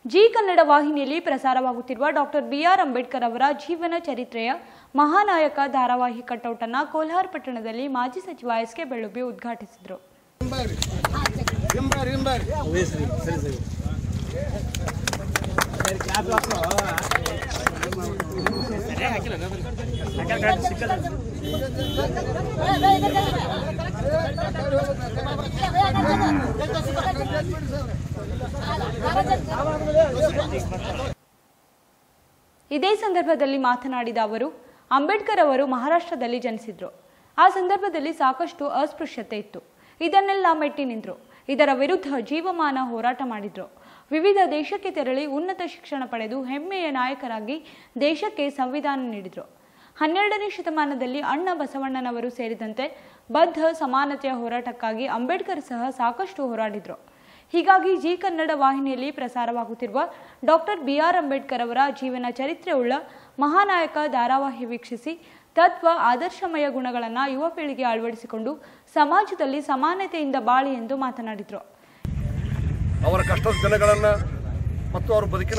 G Kannada ವಾಹಿನಿಯಲ್ಲಿ ಪ್ರಸಾರವಾಗುತ್ತಿರುವ doctor B R Ambedkar ಅವರ ಜೀವನ ಚರಿತ್ರೆಯ ಮಹಾನಾಯಕ ಧಾರಾವಾಹಿ ಕಟೌಟ್ ಅನ್ನ ಕೋಲಾರ ಪಟ್ಟಣದಲ್ಲಿ ಮಾಜಿ ಸಚಿವ ಎಸ್ ಕೆ ಬೆಳ್ಳುಬ್ಬಿ ಉದ್ಘಾಟಿಸಿದರು ಹಿಂಬಾರಿ ಹಿಂಬಾರಿ ಹಿಂಬಾರಿ ಇದೇ ಸಂದರ್ಭದಲ್ಲಿ ಮಾತನಾಡಿದ ಅವರು ಅಂಬೇಡ್ಕರ್ ಅವರು ಮಹಾರಾಷ್ಟ್ರದಲ್ಲಿ ಜನಿಸಿದ್ರು ಆ ಸಂದರ್ಭದಲ್ಲಿ ಸಾಕಷ್ಟು ಅಸ್ಪೃಶ್ಯತೆ ಇತ್ತು ಇದನ್ನೆಲ್ಲ ಮೆಟ್ಟಿ ನಿಂತರು ಇದರ ವಿರುದ್ಧ ಜೀವಮಾನ ಹೋರಾಟ ಮಾಡಿದ್ರು ವಿವಿಧ ದೇಶಕ್ಕೆ ತೆರಳಿ ಉನ್ನತ ಶಿಕ್ಷಣ ಪಡೆದು ಹೆಮ್ಮೆಯ ನಾಯಕರಾಗಿ ದೇಶಕ್ಕೆ ಸಂವಿಧಾನ ನೀಡಿದ್ರು ಹನ್ನೆರಡನೇ ಶತಮಾನದಲ್ಲಿ ಅಣ್ಣ ಬಸವಣ್ಣನವರು ಸೇರಿದಂತೆ ಬದ್ಧ ಸಮಾನತೆಯ ಹೋರಾಟಕ್ಕಾಗಿ ಅಂಬೇಡ್ಕರ್ ಸಹ ಸಾಕಷ್ಟು ಹೋರಾಡಿದ್ರು ಹೀಗಾಗಿ ಜಿ ಕನ್ನಡ ವಾಹಿನಿಯಲ್ಲಿ ಪ್ರಸಾರವಾಗುತ್ತಿರುವ ಡಾಕ್ಟರ್ ಬಿಆರ್ ಅಂಬೇಡ್ಕರ್ ಅವರ ಜೀವನ ಚರಿತ್ರೆಯುಳ್ಳ ಮಹಾನಾಯಕ ಧಾರಾವಾಹಿ ವೀಕ್ಷಿಸಿ ತತ್ವ ಆದರ್ಶಮಯ ಗುಣಗಳನ್ನು ಯುವ ಪೀಳಿಗೆ ಅಳವಡಿಸಿಕೊಂಡು ಸಮಾಜದಲ್ಲಿ ಸಮಾನತೆಯಿಂದ ಬಾಳಿ ಎಂದು ಮಾತನಾಡಿದರು ಅವರ ಕಷ್ಟದ ದಿನಗಳನ್ನು ಮತ್ತು ಅವರ ಬದುಕಿನ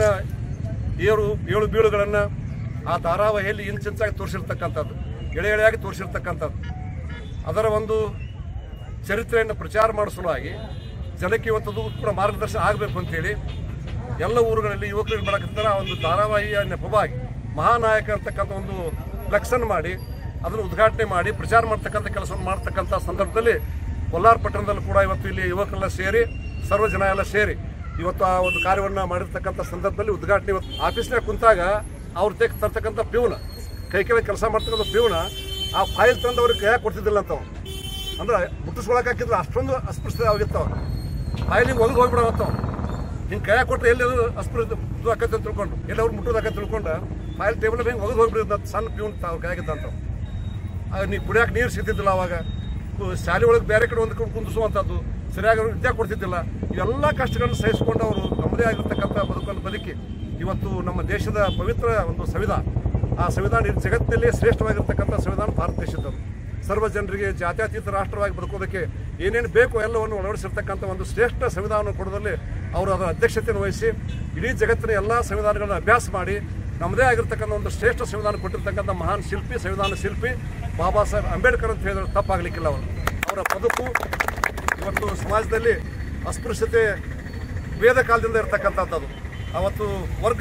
ಏರು ಏಳು ಬೀಳುಗಳನ್ನು ಆ ಧಾರಾವಾಹಿಯಲ್ಲಿ ಇಂಚಿಂಚಾಗಿ ತೋರಿಸಿರ್ತಕ್ಕಂಥದ್ದು ಎಳೆ ಎಳೆಯಾಗಿ ತೋರಿಸಿರ್ತಕ್ಕಂಥದ್ದು ಅದರ ಒಂದು ಚರಿತ್ರೆಯನ್ನು ಪ್ರಚಾರ ಮಾಡೋ ಸಲುವಾಗಿ ಜನಕ್ಕೆ ಇವತ್ತದು ಕೂಡ ಮಾರ್ಗದರ್ಶನ ಆಗಬೇಕು ಅಂತೇಳಿ ಎಲ್ಲ ಊರುಗಳಲ್ಲಿ ಯುವಕರಿಗೆ ಮಾಡಕತ್ತಾರ ಆ ಒಂದು ಧಾರಾವಾಹಿಯ ನೆಪವಾಗಿ ಮಹಾನಾಯಕ ಅಂತಕ್ಕಂಥ ಒಂದು ಫ್ಲೆಕ್ಸನ್ನು ಮಾಡಿ ಅದನ್ನು ಉದ್ಘಾಟನೆ ಮಾಡಿ ಪ್ರಚಾರ ಮಾಡ್ತಕ್ಕಂಥ ಕೆಲಸವನ್ನು ಮಾಡ್ತಕ್ಕಂಥ ಸಂದರ್ಭದಲ್ಲಿ ಕೊಲ್ಲಾರ ಪಟ್ಟಣದಲ್ಲಿ ಕೂಡ ಇವತ್ತು ಇಲ್ಲಿ ಯುವಕರೆಲ್ಲ ಸೇರಿ ಸರ್ವ ಜನ ಎಲ್ಲ ಸೇರಿ ಇವತ್ತು ಆ ಒಂದು ಕಾರ್ಯವನ್ನು ಮಾಡಿರ್ತಕ್ಕಂಥ ಸಂದರ್ಭದಲ್ಲಿ ಉದ್ಘಾಟನೆ ಇವತ್ತು ಆಫೀಸ್ನಾಗ ಕುಂತಾಗ ಅವ್ರು ತೆಗ್ ತರ್ತಕ್ಕಂಥ ಪ್ಯೂನ ಕೈ ಕೆಳಗೆ ಕೆಲಸ ಮಾಡ್ತಕ್ಕಂಥ ಪ್ಯೂನ ಆ ಫೈಲ್ ತಂದು ಅವ್ರಿಗೆ ಕೈಯಾಗ ಕೊಡ್ತಿದ್ದಿಲ್ಲ ಅಂತವ ಅಂದ್ರೆ ಮುಟ್ಟಿಸ್ಕೊಳಕ್ ಹಾಕಿದ್ರೆ ಅಷ್ಟೊಂದು ಅಸ್ಪೃಶ್ಯತೆ ಆಗಿರ್ತಾವ ಫೈಲಿಗೆ ಒಳಗೆ ಹೋಗ್ಬಿಡವತ್ತವ ಹಿಂಗೆ ಕೈಯಾಗ ಕೊಟ್ಟರೆ ಎಲ್ಲಿ ಅದು ಅಸ್ಪೃಶ್ಯತೆ ಇದು ಆಕತ್ತೆ ಅಂತ ತಿಳ್ಕೊಂಡು ಎಲ್ಲಿ ಅವ್ರು ಮುಟ್ಟೋದಾಕತ್ತೆ ತಿಳ್ಕೊಂಡು ಫೈಲ್ ಟೇಬಲ್ ಹಿಂಗೆ ಒಳಗೆ ಹೋಗ್ಬಿಡಿದ ಸಣ್ಣ ಪ್ಯೂನ್ ಅವ್ರ ಕೈಯಾಗಿದ್ದಂಥವು ಆಗ ನೀ ಕುಡಿಯಾಕ ನೀರು ಸಿಗ್ತಿದ್ದಿಲ್ಲ ಅವಾಗ ಕು- ಶಾಲೆ ಒಳಗೆ ಬೇರೆ ಕಡೆ ಒಂದು ಕುಂದಿಸುವಂಥದ್ದು ಸರಿಯಾಗಿ ಅವ್ರಿಗೆ ವಿದ್ಯೆ ಕೊಡ್ತಿದ್ದಿಲ್ಲ ಇವೆಲ್ಲ ಕಷ್ಟಗಳನ್ನು ಸಹಿಸಿಕೊಂಡು ಅವರು ನಮ್ಮದೇ ಆಗಿರ್ತಕ್ಕಂಥ ಬದುಕನ್ನು ಬದುಕಿ ಇವತ್ತು ನಮ್ಮ ದೇಶದ ಪವಿತ್ರ ಒಂದು ಸಂವಿಧಾನ ಆ ಸಂವಿಧಾನ ಇಡೀ ಜಗತ್ತಿನಲ್ಲಿ ಶ್ರೇಷ್ಠವಾಗಿರ್ತಕ್ಕಂಥ ಸಂವಿಧಾನ ಭಾರತ ದೇಶದ್ದು ಸರ್ವ ಜನರಿಗೆ ಜಾತ್ಯತೀತ ರಾಷ್ಟ್ರವಾಗಿ ಬದುಕೋದಕ್ಕೆ ಏನೇನು ಬೇಕು ಎಲ್ಲವನ್ನು ಅಳವಡಿಸಿರ್ತಕ್ಕಂಥ ಒಂದು ಶ್ರೇಷ್ಠ ಸಂವಿಧಾನ ಕೊಡೋದಲ್ಲಿ ಅವರು ಅದರ ಅಧ್ಯಕ್ಷತೆಯನ್ನು ವಹಿಸಿ ಇಡೀ ಜಗತ್ತಿನ ಎಲ್ಲ ಸಂವಿಧಾನಗಳನ್ನು ಅಭ್ಯಾಸ ಮಾಡಿ ನಮ್ಮದೇ ಆಗಿರ್ತಕ್ಕಂಥ ಒಂದು ಶ್ರೇಷ್ಠ ಸಂವಿಧಾನ ಕೊಟ್ಟಿರ್ತಕ್ಕಂಥ ಮಹಾನ್ ಶಿಲ್ಪಿ ಸಂವಿಧಾನ ಶಿಲ್ಪಿ ಬಾಬಾ ಸಾಹೇಬ್ ಅಂಬೇಡ್ಕರ್ ಅಂತ ಹೇಳಿದ್ರೆ ತಪ್ಪಾಗಲಿಕ್ಕಿಲ್ಲ ಅವರು ಅವರ ಬದುಕು ಇವತ್ತು ಸಮಾಜದಲ್ಲಿ ಅಸ್ಪೃಶ್ಯತೆ ವೇದ ಕಾಲದಿಂದ ಇರತಕ್ಕಂಥದ್ದು ಅವತ್ತು ವರ್ಗ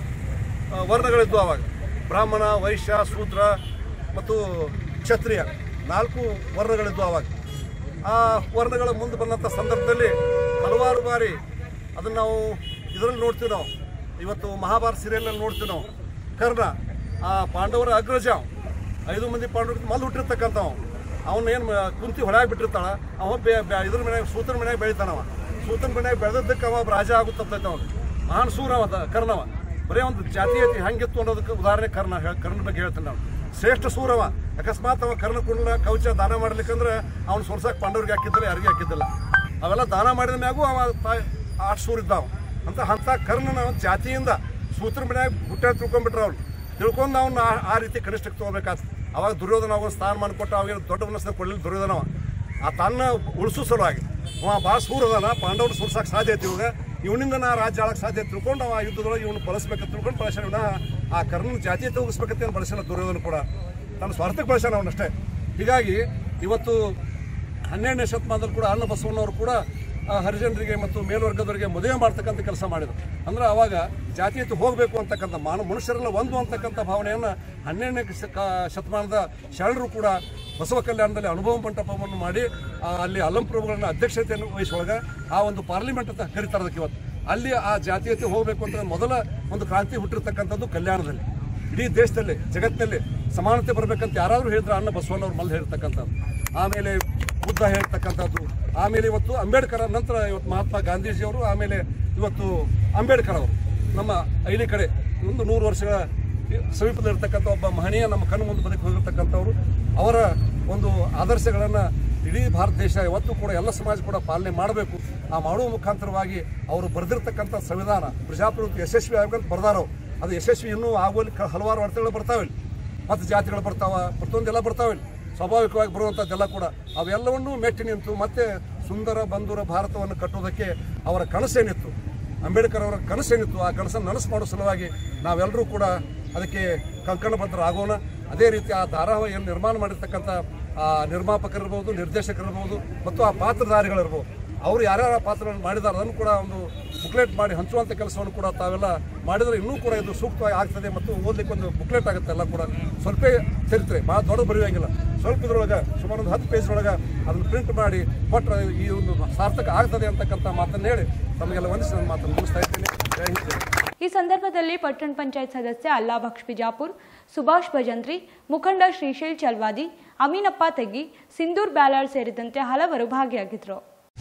ಆ, ವರ್ಣಗಳಿದ್ವು ಅವಾಗ ಬ್ರಾಹ್ಮಣ ವೈಶ್ಯ ಶೂದ್ರ ಮತ್ತು ಕ್ಷತ್ರಿಯ ನಾಲ್ಕು ವರ್ಣಗಳಿದ್ವು ಅವಾಗ ಆ ವರ್ಣಗಳ ಮುಂದೆ ಬಂದಂಥ ಸಂದರ್ಭದಲ್ಲಿ ಹಲವಾರು ಬಾರಿ ಅದನ್ನು ನಾವು ಇದರಲ್ಲಿ ನೋಡ್ತೀವಿ ನಾವು ಇವತ್ತು ಮಹಾಭಾರತ ಸೀರಿಯಲ್ನಲ್ಲಿ ನೋಡ್ತೀವಿ ನಾವು ಕರ್ಣ ಆ ಪಾಂಡವರ ಅಗ್ರಜ ಅವ. ಐದು ಮಂದಿ ಪಾಂಡವರು ಮಲ್ ಹುಟ್ಟಿರ್ತಕ್ಕಂಥವ ಅವನ್ನ ಏನು ಕುಂತಿ ಹೊಳಾಗಿ ಬಿಟ್ಟಿರ್ತಾಳ ಅವ ಬೆ ಬೆ- ಇದ್ರ ಮನ್ಯಾಗ ಸೂತನ ಮನ್ಯಾಗ ಬೆಳಿತಾನವ ಸೂತನ ಮನ್ಯಾಗ ಬೆಳೆದದ್ದಕ್ಕೆ ಅವ ರಾಜ ಆಗುತ್ತೈತೆ ಅವನು ಮಹಾನ್ ಸೂರ ಅವ ದ- ಕರ್ಣವ ಬರೀ ಒಂದು ಜಾತೀಯತೆ ಹಂಗಿತ್ತು ಅನ್ನೋದಕ್ಕೆ ಉದಾಹರಣೆ ಕರ್ಣ ಹೇಳ್- ಕರ್ಣನ ಬಗ್ಗೆ ಹೇಳ್ತೀನಿ ನಾವು ಶ್ರೇಷ್ಠ ಸೂರವ ಅಕಸ್ಮಾತ್ ಅವ ಕರ್ಣ ಕುಂಡಲ ಕವಚ ದಾನ ಮಾಡ್ಲಿಕ್ಕಂದ್ರೆ ಅವ್ನು ಸೊರ್ಸಕ್ಕೆ ಪಾಂಡವ್ರಿಗೆ ಹಾಕಿದ್ದಿಲ್ಲ ಯಾರಿಗೆ ಹಾಕಿದ್ದಿಲ್ಲ ಅವೆಲ್ಲ ದಾನ ಮಾಡಿದ ಮ್ಯಾಗೂ ಅವ ತಾಯಿ ಆಟ್ ಸೂರಿದ್ದಾವ ಅಂತ ಅಂಥ ಕರ್ಣನ ಒಂದು ಜಾತಿಯಿಂದ ಸೂತ್ರ ಮನ್ಯಾಗ ಹುಟ್ಟ ತಿಳ್ಕೊಂಡ್ಬಿಟ್ರು ಅವ್ರು ತಿಳ್ಕೊಂಡು ಅವ್ನ ಆ- ಆ ರೀತಿ ಕನಿಷ್ಠಕ್ಕೆ ತಗೋಬೇಕಾಯ್ತು ಅವಾಗ ದುರ್ಯೋಧನ ಅವಾಗ ಸ್ಥಾನಮಾನ ಕೊಟ್ಟು ಅವಾಗ ದೊಡ್ಡ ಮನಸ್ಸನ್ನ ಕೊಡಲಿಲ್ಲ ದುರ್ಯೋಧನವ ಆ ತನ್ನ ಉಳಿಸೋ ಸಲುವಾಗಿ ಅವ ಭಾಳ ಸೂರದನ ಪಾಂಡವ್ರು ಸುರ್ಸಕ್ಕೆ ಸಾಧ್ಯ ಐತಿ ಇವಾಗ ಇವನಿಂದ ನಾ ರಾಜ್ಯ ಆಳಕ್ಕೆ ಸಾಧ್ಯ ಐತಿ ತಿಳ್ಕೊಂಡು ಅವ ಯುದ್ಧದೊಳಗೆ ಇವನು ಬಳಸ್ಬೇಕಂತ ತಿಳ್ಕೊಂಡು ಬಳಸ್ಯಾನ ಆ ಕರ್ನ ಜಾತಿ ತೋಗಿಸ್ಬೇಕಂತ ಏನು ಬಳಸ್ಯಾನ ದುರ್ಯೋಧನ ಕೂಡ ತನ್ನ ಸ್ವಾರ್ಥಕ್ಕೆ ಬಳಸ್ಯಾನ ಅವನಷ್ಟೇ ಹೀಗಾಗಿ ಇವತ್ತು ಹನ್ನೆರಡನೇ ಶತಮಾನದಲ್ಲಿ ಕೂಡ ಅನ್ನ ಬಸವಣ್ಣವರು ಕೂಡ ಆ, ಹರಿಜನರಿಗೆ ಮತ್ತು ಮೇಲ್ವರ್ಗದವರಿಗೆ ಮದುವೆ ಮಾಡ್ತಕ್ಕಂಥ ಕೆಲಸ ಮಾಡಿದರು ಅಂದ್ರೆ ಅವಾಗ ಜಾತೀಯತೆ ಹೋಗಬೇಕು ಅಂತಕ್ಕಂಥ ಮಾನವ ಮನುಷ್ಯರೆಲ್ಲ ಒಂದು ಅಂತಕ್ಕಂಥ ಭಾವನೆಯನ್ನು ಹನ್ನೆರಡನೇ ಶ- ಕ- ಶತಮಾನದ ಶರಣರು ಕೂಡ ಬಸವ ಕಲ್ಯಾಣದಲ್ಲಿ ಅನುಭವ ಮಂಟಪವನ್ನು ಮಾಡಿ ಆ, ಅಲ್ಲಿ ಅಲಂಪ್ರಭುಗಳನ್ನ ಅಧ್ಯಕ್ಷತೆಯನ್ನು ವಹಿಸುವಾಗ ಆ ಒಂದು ಪಾರ್ಲಿಮೆಂಟ್ ಅಂತ ಕರೀತಾರೆ ಅದಕ್ಕೆ ಇವತ್ತು ಅಲ್ಲಿ ಆ ಜಾತೀಯತೆ ಹೋಗಬೇಕು ಅಂತ ಮೊದಲ ಒಂದು ಕ್ರಾಂತಿ ಹುಟ್ಟಿರ್ತಕ್ಕಂಥದ್ದು ಕಲ್ಯಾಣದಲ್ಲಿ ಇಡೀ ದೇಶದಲ್ಲಿ ಜಗತ್ತಿನಲ್ಲಿ ಸಮಾನತೆ ಬರಬೇಕಂತ ಯಾರಾದರೂ ಹೇಳಿದ್ರೆ ಅನ್ನ ಬಸವಣ್ಣವ್ರು ಮಲ್ಲಿ ಹೇಳ್ತಕ್ಕಂಥದ್ದು ಆಮೇಲೆ ಬುದ್ಧ ಹೇಳ್ತಕ್ಕಂಥದ್ದು ಆಮೇಲೆ ಇವತ್ತು ಅಂಬೇಡ್ಕರ್ ನಂತರ ಇವತ್ತು ಮಹಾತ್ಮ ಗಾಂಧೀಜಿಯವರು ಆಮೇಲೆ ಇವತ್ತು ಅಂಬೇಡ್ಕರ್ ಅವರು ನಮ್ಮ ಐಲಿ ಕಡೆ ಒಂದು ನೂರು ವರ್ಷಗಳ ಸಮೀಪದಲ್ಲಿರ್ತಕ್ಕಂಥ ಒಬ್ಬ ಮಹನೀಯ ನಮ್ಮ ಕಣ್ಣು ಮುಂದೆ ಬದುಕಿ ಹೋಗಿರ್ತಕ್ಕಂಥವ್ರು ಅವರ ಒಂದು ಆದರ್ಶಗಳನ್ನು ಇಡೀ ಭಾರತ ದೇಶ ಯಾವತ್ತೂ ಕೂಡ ಎಲ್ಲ ಸಮಾಜ ಕೂಡ ಪಾಲನೆ ಮಾಡಬೇಕು ಆ ಮಾಡುವ ಮುಖಾಂತರವಾಗಿ ಅವರು ಬರೆದಿರ್ತಕ್ಕಂಥ ಸಂವಿಧಾನ ಪ್ರಜಾಪ್ರಭುತ್ವ ಯಶಸ್ವಿ ಆಗಬೇಕಂತ ಬರ್ದಾರವು ಅದು ಯಶಸ್ವಿ ಇನ್ನೂ ಆಗೋಲಿಕ್ಕೆ ಹಲವಾರು ಅರ್ಥಗಳು ಬರ್ತಾವಿಲ್ಲ ಮತ್ತು ಜಾತಿಗಳು ಬರ್ತಾವ ಮತ್ತೊಂದೆಲ್ಲ ಬರ್ತಾವಿಲ್ಲ ಸ್ವಾಭಾವಿಕವಾಗಿ ಬರುವಂಥದ್ದೆಲ್ಲ ಕೂಡ ಅವೆಲ್ಲವನ್ನೂ ಮೆಟ್ಟಿ ನಿಂತು ಮತ್ತೆ ಸುಂದರ ಬಂಧುರ ಭಾರತವನ್ನು ಕಟ್ಟುವುದಕ್ಕೆ ಅವರ ಕನಸೇನಿತ್ತು ಅಂಬೇಡ್ಕರ್ ಅವರ ಕನಸೇನಿತ್ತು ಆ ಕನಸನ್ನು ನನಸು ಮಾಡೋ ಸಲುವಾಗಿ ನಾವೆಲ್ಲರೂ ಕೂಡ ಅದಕ್ಕೆ ಕಂಕಣಬದ್ಧರಾಗೋಣ ಅದೇ ರೀತಿ ಆ ಧಾರಾವಾಹಿಯನ್ನು ನಿರ್ಮಾಣ ಮಾಡಿರ್ತಕ್ಕಂಥ ಆ ನಿರ್ಮಾಪಕರಿರ್ಬೋದು ನಿರ್ದೇಶಕರಿರ್ಬೋದು ಮತ್ತು ಆ ಪಾತ್ರಧಾರಿಗಳಿರ್ಬೋದು ಅವರು ಯಾರ್ಯಾರ ಪಾತ್ರಗಳನ್ನು ಮಾಡಿದ್ದಾರೆ ಅದನ್ನು ಕೂಡ ಒಂದು ಬುಕ್ಲೆಟ್ ಮಾಡಿ ಹಂಚುವಂಥ ಕೆಲಸವನ್ನು ಕೂಡ ತಾವೆಲ್ಲ ಮಾಡಿದರೆ ಇನ್ನೂ ಕೂಡ ಇದು ಸೂಕ್ತವಾಗಿ ಆಗ್ತದೆ ಮತ್ತು ಓದಲಿಕ್ಕೆ ಒಂದು ಬುಕ್ಲೆಟ್ ಆಗುತ್ತೆ ಎಲ್ಲ ಕೂಡ ಸ್ವಲ್ಪ ಚರಿತ್ರೆ ಭಾಳ ದೊಡ್ಡ ಬರೆಯುವಂಗಿಲ್ಲ ಸ್ವಲ್ಪ ಇದ್ರೊಳಗೆ ಸುಮಾರು ಒಂದು ಹತ್ತು ಪೇಜ್ ಒಳಗೆ ಅದನ್ನು ಪ್ರಿಂಟ್ ಮಾಡಿ ಕೊಟ್ಟರೆ ಈ ಒಂದು ಸಾರ್ಥಕ ಆಗ್ತದೆ ಅಂತಕ್ಕಂಥ ಮಾತನ್ನು ಹೇಳಿ ತಮಗೆಲ್ಲ ವಂದಿಸಿ ನನ್ನ ಮಾತನ್ನು ಮುಗಿಸ್ತಾ ಇದ್ದೀನಿ ಜೈ ಹಿಂದ್ ಜೈ ಭಾರತ್. ಈ ಸಂದರ್ಭದಲ್ಲಿ ಪಟ್ಟಣ ಪಂಚಾಯತ್ ಸದಸ್ಯ ಅಲ್ಲಾ ಭಕ್ಷ್ ಬಿಜಾಪುರ್ ಸುಭಾಷ್ ಭಜಂತ್ರಿ ಮುಖಂಡ ಶ್ರೀಶೈಲ್ ಚಲ್ವಾದಿ ಅಮೀನಪ್ಪ ತೆಗ್ಗಿ ಸಿಂಧೂರ್ ಬ್ಯಾಲಾಳ್ ಸೇರಿದಂತೆ ಹಲವರು ಭಾಗಿಯಾಗಿದ್ದರು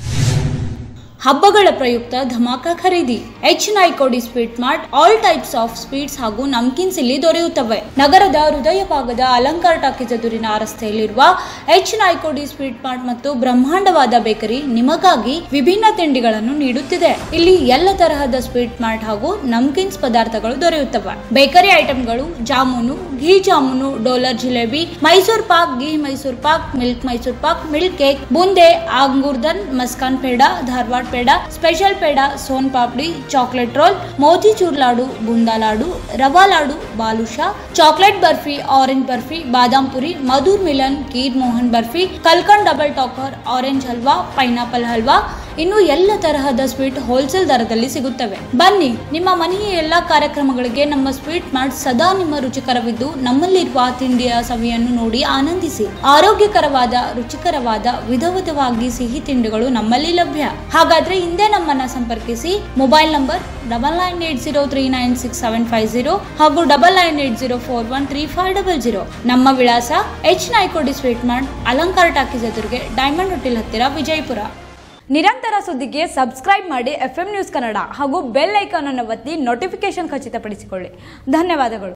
ಹಬ್ಬಗಳ ಪ್ರಯುಕ್ತ ಧಮಾಕ ಖರೀದಿ H Naikodi sweet mart all types of sweets ಹಾಗೂ ನಮ್ಕಿನ್ಸ್ ಇಲ್ಲಿ ದೊರೆಯುತ್ತವೆ ನಗರದ ಹೃದಯ ಭಾಗದ ಅಲಂಕಾರ ಟಾಕೀಸ್ ಎದುರಿನ ರಸ್ತೆಯಲ್ಲಿರುವ ಎಚ್ ನಾಯ್ಕೋಡಿ ಸ್ವೀಟ್ ಮಾರ್ಟ್ ಮತ್ತು ಬ್ರಹ್ಮಾಂಡವಾದ ಬೇಕರಿ ನಿಮಗಾಗಿ ವಿಭಿನ್ನ ತಿಂಡಿಗಳನ್ನು ನೀಡುತ್ತಿದೆ ಇಲ್ಲಿ ಎಲ್ಲ ತರಹದ ಸ್ವೀಟ್ ಮಾರ್ಟ್ ಹಾಗೂ ನಮ್ಕಿನ್ಸ್ ಪದಾರ್ಥಗಳು ದೊರೆಯುತ್ತವೆ ಬೇಕರಿ ಐಟಂಗಳು ಜಾಮೂನು ಘೀ ಜಾಮೂನು ಡೋಲರ್ jalebi Mysore pak ghee Mysore pak milk Mysore pak milk cake boondi ಅಂಗುರ್ದನ್ ಮಸ್ಕಾನ್ peda Dharwad peda special peda soan papdi chocolate roll motichoor laddu boondi laddu rava laddu balushahi chocolate barfi orange barfi badam puri madhur milan kheer mohan barfi kalkand double ಟಾಕರ್ ಆರೆಂಜ್ ಹಲ್ವಾ ಪೈನಾಪಲ್ ಹಲ್ವಾ ಇನ್ನು ಎಲ್ಲ ತರಹದ ಸ್ವೀಟ್ ಹೋಲ್ಸೇಲ್ ದರದಲ್ಲಿ ಸಿಗುತ್ತವೆ ಬನ್ನಿ ನಿಮ್ಮ ಮನೆಯ ಎಲ್ಲ ಕಾರ್ಯಕ್ರಮಗಳಿಗೆ ನಮ್ಮ ಸ್ವೀಟ್ ಮಾರ್ಟ್ ಸದಾ ನಿಮ್ಮ ರುಚಿಕರವಿದ್ದು ನಮ್ಮಲ್ಲಿರುವ ತಿಂಡಿಯ ಸವಿಯನ್ನು ನೋಡಿ ಆನಂದಿಸಿ ಆರೋಗ್ಯಕರವಾದ ರುಚಿಕರವಾದ ವಿಧ ವಿಧವಾಗಿ ಸಿಹಿ ತಿಂಡಿಗಳು ನಮ್ಮಲ್ಲಿ ಲಭ್ಯ ಹಾಗಾದ್ರೆ ಹಿಂದೆ ನಮ್ಮನ್ನ ಸಂಪರ್ಕಿಸಿ mobile number double nine eight zero three nine six seven five zero ಹಾಗೂ double nine eight zero four one three five double zero ನಮ್ಮ ವಿಳಾಸ H Naikodi sweet mart Alankar talkies ಎದುರಿಗೆ ಡೈಮಂಡ್ ಹೋಟೆಲ್ ಹತ್ತಿರ ವಿಜಯಪುರ ನಿರಂತರ ಸುದ್ದಿಗೆ ಸಬ್ಸ್ಕ್ರೈಬ್ ಮಾಡಿ ಎಫ್ ನ್ಯೂಸ್ ಕನ್ನಡ ಹಾಗೂ bell icon ಅನ್ನು ಒತ್ತಿ ನೋಟಿಫಿಕೇಶನ್ ಖಚಿತಪಡಿಸಿಕೊಳ್ಳಿ ಧನ್ಯವಾದಗಳು